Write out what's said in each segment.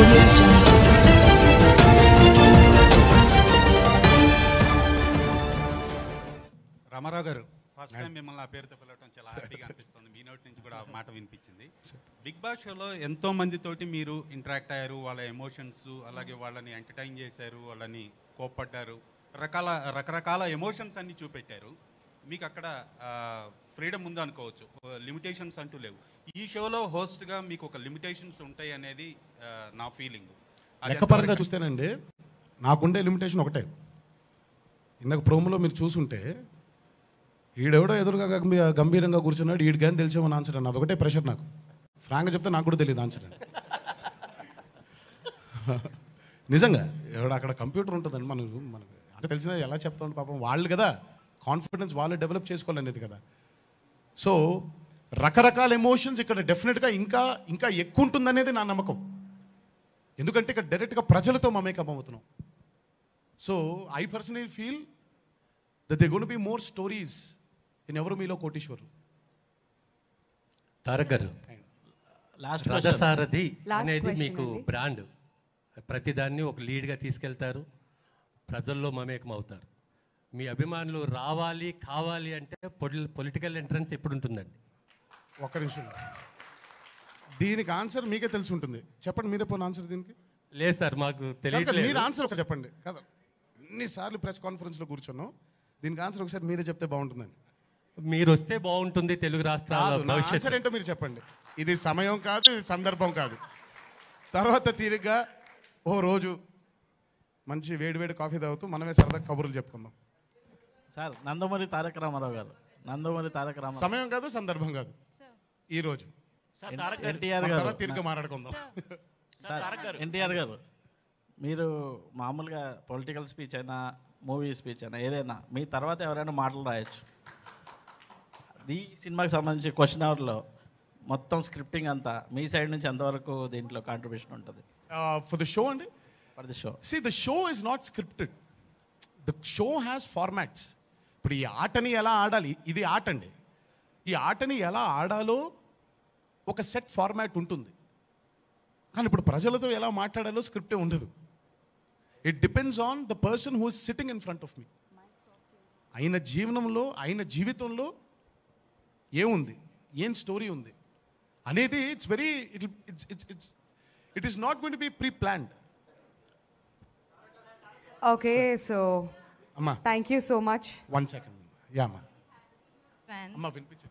audio jungle. Ramarao గారు first time మిమ్మల్ని ఆ పేరుతో పిలవటం చాలా హ్యాపీగా అనిపిస్తుంది మీ నోటి నుంచి కూడా ఆ మాట వినిపించింది బిగ్ బాస్ షోలో ఎంతో మందితోటి మీరు ఇంటరాక్ట్ అయ్యారు వాళ్ళ ఎమోషన్స్ అలాగే వాళ్ళని ఎంటర్టైన్ చేశారు వాళ్ళని కోప్పడ్డారు రకాల రకరకాల ఎమోషన్స్ అన్ని చూపెట్టారు మీకు అక్కడ ఫ్రీడమ్ ఉంది అనుకోవచ్చు లిమిటేషన్స్ అంటూ లేవు ఈ షోలో హోస్ట్గా మీకు ఒక లిమిటేషన్స్ ఉంటాయి అనేది ఆ, నా ఫీలింగ్ లెక్కపరంగా చూస్తేనండి నాకుండే లిమిటేషన్ ఒకటే ఇందాక ప్రోమోలో మీరు చూసుంటే ఈడెవడో ఎదురుగా గంభీ- గంభీరంగా కూర్చున్నాడు ఈడికి కానీ తెలిసేమని ఆన్సర్ అని అదొకటే ప్రెషర్ నాకు ఫ్రాంక్గా చెప్తే నాకు కూడా తెలియదు ఆన్సర్ అని నిజంగా ఎవడ అక్కడ కంప్యూటర్ ఉంటుందండి మనం మనకు అంటే తెలిసిన ఎలా చెప్తాం పాపం వాళ్ళు కదా కాన్ఫిడెన్స్ వాళ్ళు డెవలప్ చేసుకోవాలనేది కదా సో రకరకాల ఎమోషన్స్ ఇక్కడ డెఫినెట్గా ఇంకా ఇంకా ఎక్కువ ఉంటుందనేది నా నమ్మకం ఎందుకంటే ఇక్కడ డైరెక్ట్గా ప్రజలతో మమేకం అవుతున్నాం so I personally feel that they gonna be more stories in Evaru Meelo కోటీశ్వరు Tarak గారు లాస్ట్ రథసారథి Last అనేది question మీకు అండి. బ్రాండ్ ప్రతిదాన్ని ఒక లీడ్గా తీసుకెళ్తారు ప్రజల్లో మమేకం అవుతారు మీ అభిమానులు రావాలి కావాలి అంటే పొలిటికల్ ఎంట్రన్స్ ఎప్పుడు ఉంటుందండి ఒక్క నిమిషం దీనికి ఆన్సర్ మీకే తెలిసి ఉంటుంది చెప్పండి మీరే పోయిన ఆన్సర్ దీనికి లేదు సార్ మాకు కాదు, కాదు, తెలియట్లేదు మీరు ఆన్సర్ ఒకసారి చెప్పండి కదా ఎన్నిసార్లు ప్రెస్ కాన్ఫరెన్స్లో కూర్చున్నాం దీనికి ఆన్సర్ ఒకసారి మీరే చెప్తే బాగుంటుందని మీరు వస్తే బాగుంటుంది తెలుగు రాష్ట్రాల కాదు నా భవిష్యత్తు ఆన్సర్ ఏంటో మీరు చెప్పండి ఇది సమయం కాదు ఇది సందర్భం కాదు తర్వాత తీరిగ్గా ఓ రోజు మంచి వేడి వేడి కాఫీ తాగుతూ మనమే సరదా కబుర్లు చెప్పుకుందాం సార్ నందమూరి తారక రామారావు గారు నందమూరి తారక రామారావు సమయం కాదు సందర్భం కాదు ఈ రోజు ఎన్టీఆర్ మన గారు తర్వాత తీరిగ్గా మాట్లాడుకుందాం సార్, ఎన్టీఆర్ గారు మీరు మామూలుగా పొలిటికల్ స్పీచ్ అయినా మూవీ స్పీచ్ అయినా ఏదైనా మీ తర్వాత ఎవరైనా మాటలు రాయొచ్చు ఈ సినిమాకి సంబంధించి క్వశ్చన్ అవర్లో మొత్తం స్క్రిప్టింగ్ అంతా మీ సైడ్ నుంచి ఎంతవరకు దీంట్లో కాంట్రిబ్యూషన్ ఉంటుంది ఫర్ ద షో అండి for the show see the show is not scripted the show has formats ఇప్పుడు ఈ ఆటని ఎలా ఆడాలి ఇది ఆట అండి ఈ ఆటని ఎలా ఆడాలో ఒక సెట్ ఫార్మాట్ ఉంటుంది కానీ ఇప్పుడు ప్రజలతో ఎలా మాట్లాడాలో స్క్రిప్టే ఉండదు it depends on the person who is sitting in front of me ఆయన జీవనంలో ఆయన జీవితంలో ఏముంది ఏం స్టోరీ ఉంది అనేది it's very it it's it's it's it is not going to be pre planned Okay, so అమ్మా thank you so much. One second yeah అమ్మా strength. అమ్మా వినిపించండి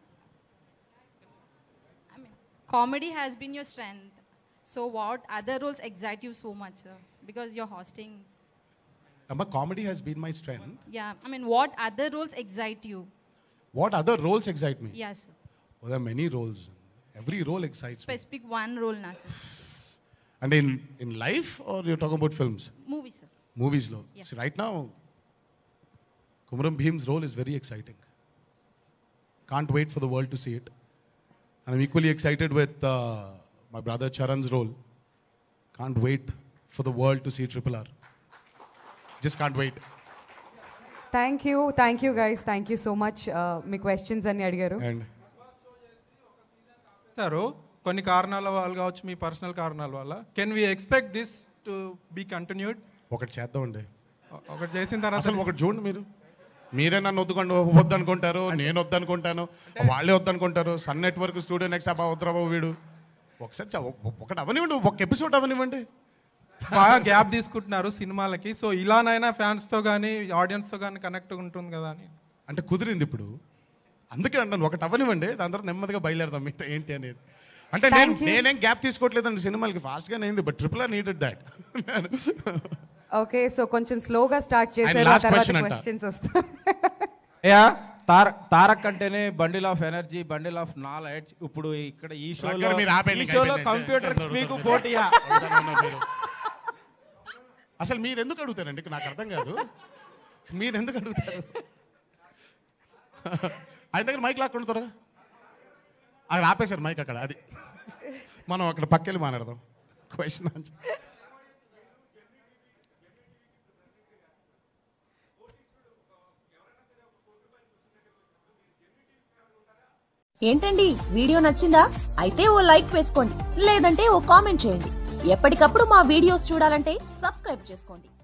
I mean, comedy has been your strength. So, what other roles excite you so much, sir? Because you're hosting. అమ్మా comedy has been my strength Yeah, I mean, what other roles excite you? What other roles excite me Yes, sir. There many roles every role excites Specific one role, na, sir. అంటే in in life are you talk about films Movie, sir. మూవీస్లో Yeah. Right now Kumaram Bheem's role is very exciting can't wait for the world to see it I'm equally excited with my brother Charan's role can't wait for the world to see triple R just can't wait Thank you, thank you guys, thank you so much. Uh, మీ questions అన్ని అడిగారు. And చేస్తారు కొన్ని కారణాల వల్ల కావచ్చు మీ personal కారణాల వల్ల can we expect this to be continued ఒకటి చేద్దామండి ఒకటి చేసిన తర్వాత అసలు ఒకటి చూడండి మీరు మీరే నన్ను వద్దుకోండి వద్దనుకుంటారు నేను వద్దనుకుంటాను వాళ్ళే వద్దనుకుంటారు సన్ నెట్వర్క్ స్టూడియో నెక్స్ట్ అబ్బా వద్దురా బాబు వీడు ఒకసారి చ- ఒక- ఒకటి అవనివ్వండి ఒక ఎపిసోడ్ అవనివ్వండి బాగా గ్యాప్ తీసుకుంటున్నారు సినిమాలకి సో ఇలానైనా ఫ్యాన్స్ తో కానీ ఆడియన్స్ తో కానీ కనెక్ట్ ఉంటుంది కదా అని అంటే కుదిరింది ఇప్పుడు అందుకే అంటాను ఒకటి అవనివ్వండి దాని తర్వాత నెమ్మదిగా బయలుదేరదాం మిగతా ఏంటి అనేది అంటే నేను Thank you. నేనేం గ్యాప్ తీసుకోవట్లేదండి సినిమాలకి ఫాస్ట్గానే అయింది but triple R needed that okay so కొంచెం స్లోగా స్టార్ట్ చేశారు ఆ last తర్వాత question అంట. క్వశ్చన్స్ వస్తాయి యా తారక్ తారక్ అంటేనే bundle of energy bundle of knowledge ఇప్పుడు ఇక్కడ ఈ షోలో దగ్గర మీరు ఆపేయండి, ఈ షోలో అయిపోయింది. కంప్యూటర్ చ- చ- మీకు చ- పోటీయా అడుగుతానే ఉన్నారు మీరు. అసలు మీరు ఎందుకు అడుగుతారండి నాకు అర్థం కాదు మీరు ఎందుకు అడుగుతారు ఆయన దగ్గర మైక్ లాక్కుండా త్వరగా అక్కడ ఆపేశారు మైక్ అక్కడ అది మనం అక్కడ పక్కెళ్ళి మాట్లాడదాం క్వశ్చన్ ఆన్సర్ ఏంటండి వీడియో నచ్చిందా అయితే ఓ లైక్ వేసుకోండి లేదంటే ఓ కామెంట్ చేయండి ఎప్పటికప్పుడు మా వీడియోస్ చూడాలంటే సబ్స్క్రైబ్ చేసుకోండి